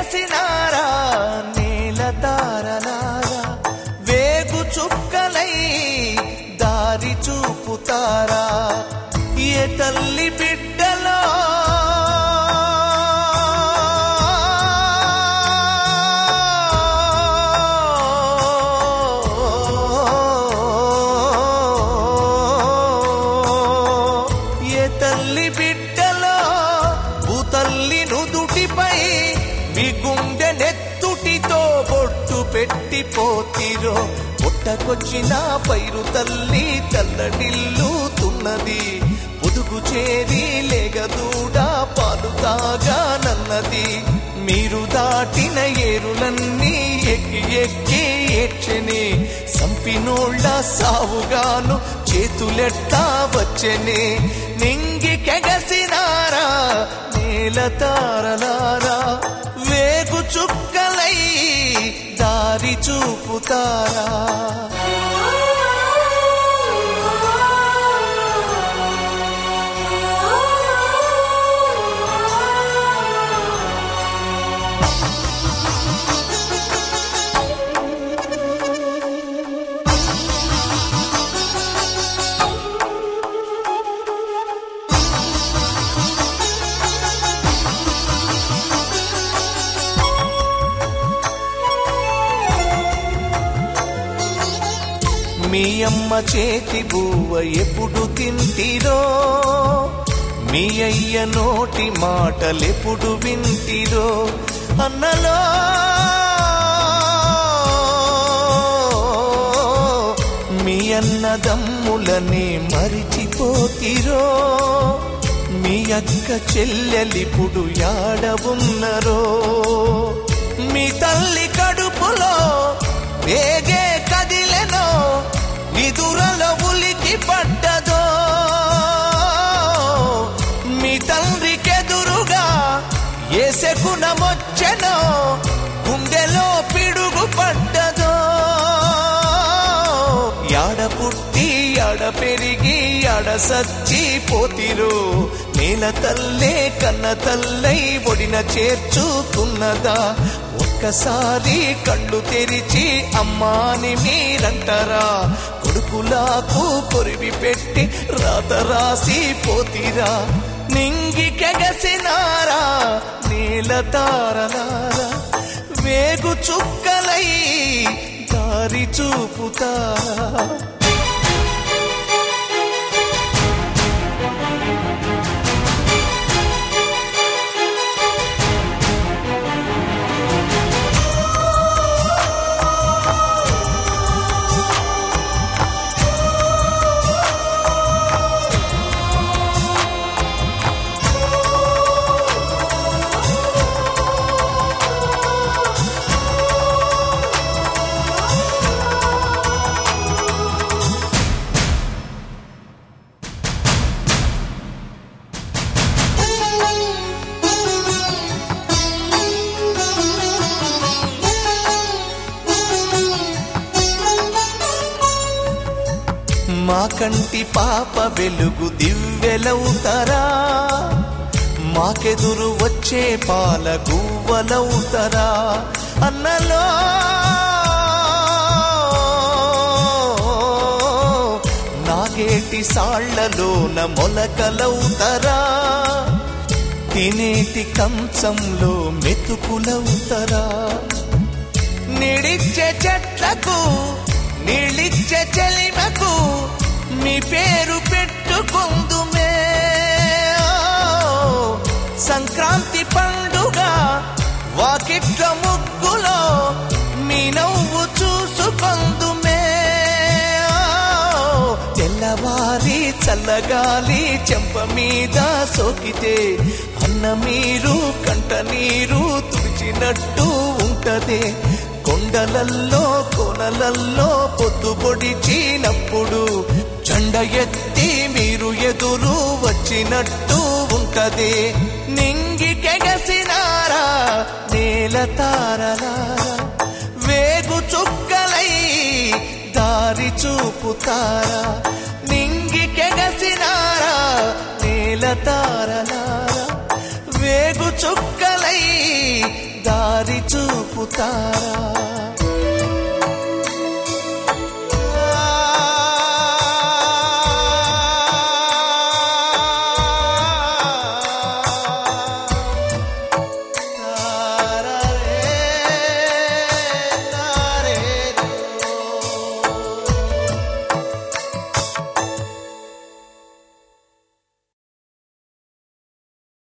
కెగసినారా నేల తారలారా వేగు చుక్కలై దారి చూపుతారా ఏ తల్లి బిడ్డలో ఏ తల్లి బిడ్డలో భూతల్లి నుదుటిపై మీ గుండె నెత్తుటితో బొట్టు పెట్టిపోతిరో పుట్టకొచ్చిన పైరు తల్లి తల్లడిల్లుతున్నది పొదుగు చేరి లేగదూడ పాలు తాగానన్నది మీరు దాటిన ఏరులన్నీ ఎక్కి ఎక్కి ఏడ్చెని సంపినోళ్ళ సావుగాను చేతులెట్టా వచ్చెని నింగి కెగసినారా నేల తారలారా వేగు చుక్కలై దారి చూపుతారా మీ అమ్మ చేతి బువ్వ ఎప్పుడు తింటిరో మీ అయ్య నోటి మాటలెప్పుడు వింటిరో అన్నలో మీ అన్నదమ్ములని మరిచిపోతిరో మీ అక్క చెల్లెలిప్పుడు యాడ ఉన్నరో మీ తల్లి కడుపులో వేగే కదిలెనో నిదురలో ఉలికి పడ్డదో మీ తండ్రికెదురుగా ఏసెకునమొచ్చెనో గుండెలో పిడుగు పడ్డదో యాడ పుట్టి యాడ పెరిగి యాడ సచ్చిపోతిరు నేల తల్లే కన్న తల్లై ఒడిన చేర్చుకున్నదా ఒక్కసారి కళ్ళు తెరిచి అమ్మాని మీరంటారా కొడుకులాకు కొరివి పెట్టి రాత రాసి పోతిరా నింగి కెగసినారా నేల తారలారా వేగు చుక్కలై దారి చూపుతారా మా కంటి పాప వెలుగు దివ్వెలవుతారా మాకెదురు వచ్చే పాల గువ్వలవుతారా అన్నలో నాగేటి సాళ్లలోన మొలకలవుతారా తినేటి కంచంలో మెతుకులవుతారా నిడిచ్చే చెట్లకు నీళ్ళిచ్చే చెలిమకు మీ పేరు పెట్టుకుందుమే సంక్రాంతి పండుగ వాకిట్ల ముగ్గులో మీ నవ్వు చూసుకుందుమే తెల్లవారి చల్లగాలి చెంప మీద సోకితే అన్న మీరు కంట నీరు తుడిచినట్టు ఉంటదే కొండలల్లో కోనలల్లో పొద్దు పొడిచినప్పుడు జెండ ఎత్తి మీరు ఎదురు వచ్చినట్టు ఉంటది నింగి కెగసినారా నేల తారలారా వేగు చుక్కలై దారి చూపుతారా నింగి కెగసినారా నేల తారలారా వేగు చుక్కలై దారి చూపుతారా